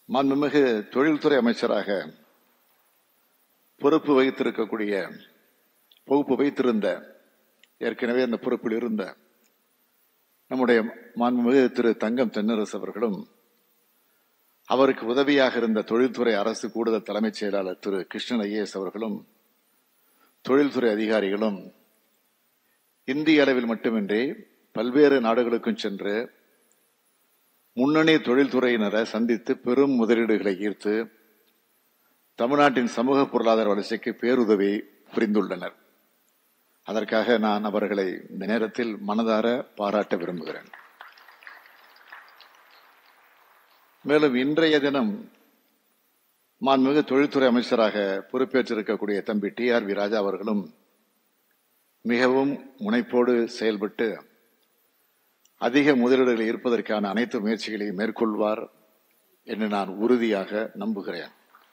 மாண்புமிகு தொழில்துறை அமைச்சராக பொறுப்பு வைத்திருக்கக்கூடிய பொறுப்பு வைத்திருந்த ஏற்கனவே அந்த பொறுப்பில் இருந்த நம்முடைய மாண்புமிகு திரு தங்கம் தென்னரசு அவர்களும் அவருக்கு உதவியாக இருந்த தொழில்துறை அரசு கூடுதல் தலைமைச் செயலாளர் திரு கிருஷ்ணன் ஐஏஎஸ் அவர்களும் தொழில்துறை அதிகாரிகளும் இந்திய அளவில் மட்டுமின்றி பல்வேறு நாடுகளுக்கும் சென்று முன்னணி தொழில்துறையினரை சந்தித்து பெரும் முதலீடுகளை ஈர்த்து தமிழ்நாட்டின் சமூக பொருளாதார வளர்ச்சிக்கு பேருதவி புரிந்துள்ளனர் அதற்காக நான் அவர்களை இந்த நேரத்தில் மனதார பாராட்ட விரும்புகிறேன் மேலும் இன்றைய தினம் மாண்புமிகு தொழில்துறை அமைச்சராக பொறுப்பேற்றிருக்கக்கூடிய தம்பி டி ஆர் வி ராஜா அவர்களும் மிகவும் முனைப்போடு செயல்பட்டு அதிக முதலீடுகளை ஈர்ப்பதற்கான அனைத்து முயற்சிகளையும் மேற்கொள்வார் என்று நான் உறுதியாக நம்புகிறேன்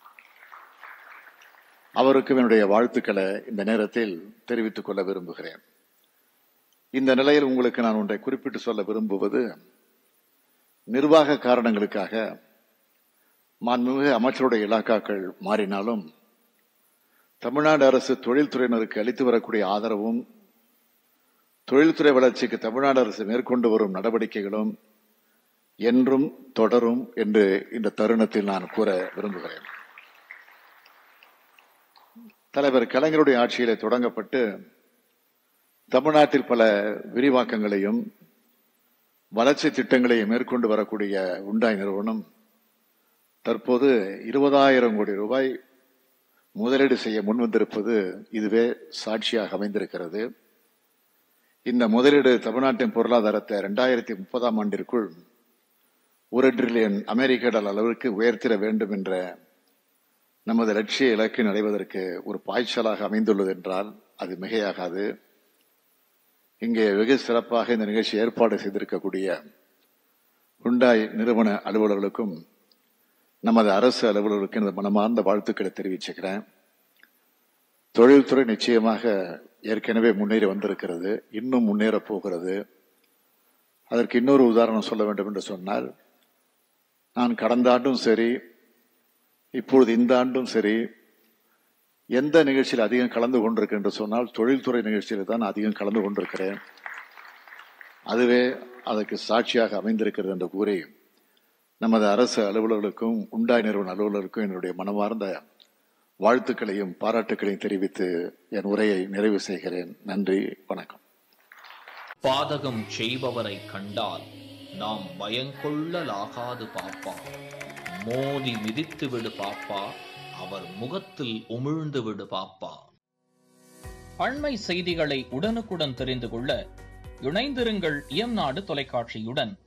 அவருக்கும் என்னுடைய வாழ்த்துக்களை இந்த நேரத்தில் தெரிவித்துக் கொள்ள விரும்புகிறேன் இந்த நிலையில் உங்களுக்கு நான் ஒன்றை குறிப்பிட்டு சொல்ல விரும்புவது நிர்வாக காரணங்களுக்காக மாண்புமிகு அமைச்சருடைய இலாக்காக்கள் மாறினாலும் தமிழ்நாடு அரசு தொழில்துறையினருக்கு அளித்து வரக்கூடிய ஆதரவும் தொழில்துறை வளர்ச்சிக்கு தமிழ்நாடு அரசு மேற்கொண்டு வரும் நடவடிக்கைகளும் என்றும் தொடரும் என்று இந்த தருணத்தில் நான் கூற விரும்புகிறேன் தலைவர் கலைஞருடைய ஆட்சியிலே தொடங்கப்பட்டு தமிழ்நாட்டில் பல விரிவாக்கங்களையும் வளர்ச்சி திட்டங்களையும் மேற்கொண்டு வரக்கூடிய உண்டாய் நிறுவனம் தற்போது இருபதாயிரம் கோடி ரூபாய் முதலீடு செய்ய முன்வந்திருப்பது இதுவே சாட்சியாக அமைந்திருக்கிறது இந்த முதலீடு தமிழ்நாட்டின் பொருளாதாரத்தை இரண்டாயிரத்தி முப்பதாம் ஆண்டிற்குள் ஒரு டிரில்லியன் அமெரிக்க டாலர் அளவிற்கு உயர்த்திட வேண்டும் என்ற நமது லட்சிய இலக்கை அடைவதற்கு ஒரு பாய்ச்சலாக அமைந்துள்ளது என்றால் அது மிகையாகாது இங்கே வெகு சிறப்பாக இந்த நிகழ்ச்சி ஏற்பாடு செய்திருக்கக்கூடிய ஹுண்டாய் நிறுவன அலுவலர்களுக்கும் நமது அரசு அலுவலர்களுக்கும் எனது மனமார்ந்த வாழ்த்துக்களை தெரிவிச்சுக்கிறேன் தொழில்துறை நிச்சயமாக ஏற்கனவே முன்னேறி வந்திருக்கிறது இன்னும் முன்னேற போகிறது அதற்கு இன்னொரு உதாரணம் சொல்ல வேண்டும் என்று சொன்னால் நான் கடந்த ஆண்டும் சரி இப்பொழுது இந்த ஆண்டும் சரி எந்த நிகழ்ச்சியில் அதிகம் கலந்து கொண்டிருக்கேன் என்று சொன்னால் தொழில்துறை நிகழ்ச்சியில் தான் அதிகம் கலந்து கொண்டிருக்கிறேன் அதுவே அதற்கு சாட்சியாக அமைந்திருக்கிறது என்று கூறி நமது அரசு அலுவலர்களுக்கும் உண்டாய் நிறுவன அலுவலருக்கும் என்னுடைய மனமார்ந்த வாழ்த்துக்களையும் பாராட்டுக்களையும் தெரிவித்து என் உரையை நிறைவு செய்கிறேன் நன்றி வணக்கம் பாதகம் செய்பவரை கண்டால் நாம் பயங்கொள்ளலாகாது பாப்பா மோதி மிதித்து விடு பாப்பா அவர் முகத்தில் உமிழ்ந்து விடு பாப்பா அண்மை செய்திகளை உடனுக்குடன் தெரிந்து கொள்ள இணைந்திருங்கள் இயம்நாடு தொலைக்காட்சியுடன்